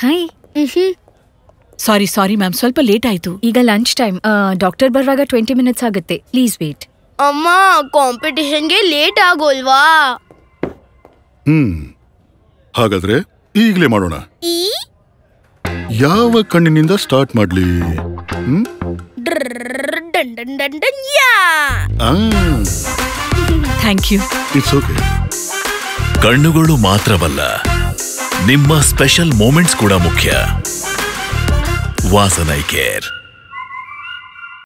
hi sorry sorry ma'am ಸ್ವಲ್ಪ late ಆಯ್ತು ಈಗ ಲಂಚ್ ಟೈಮ್ ಡಾಕ್ಟರ್ ಬರುವಾಗ ಟ್ವೆಂಟಿ ಮಿನಿಟ್ಸ್ ಆಗುತ್ತೆ ಪ್ಲೀಸ್ ವೇಟ್ ಅಮ್ಮ ಕಾಂಪಿಟಿಷನ್ಗೆ ಲೇಟ್ ಆಗೋಲ್ವಾ ಹ್ಮ್ ಹಾಗಾದ್ರೆ ಈಗಲೇ ಮಾಡೋಣ ಈ ಯಾವ ಕಣ್ಣಿನಿಂದ ಸ್ಟಾರ್ಟ್ ಮಾಡ್ಲಿ ಹ್ಮ್ ಡ್ರರ್ ಡನ್ ಡನ್ ಡನ್ ಡನ್ yeah thank you it's okay ಕಣ್ಣುಗಳು ಮಾತ್ರವಲ್ಲ ನಿಮ್ಮ ಸ್ಪೆಷಲ್ ಮೂಮೆಂಟ್ಸ್ ಕೂಡ ಮುಖ್ಯ ವಾಸನೈ ಕೇರ್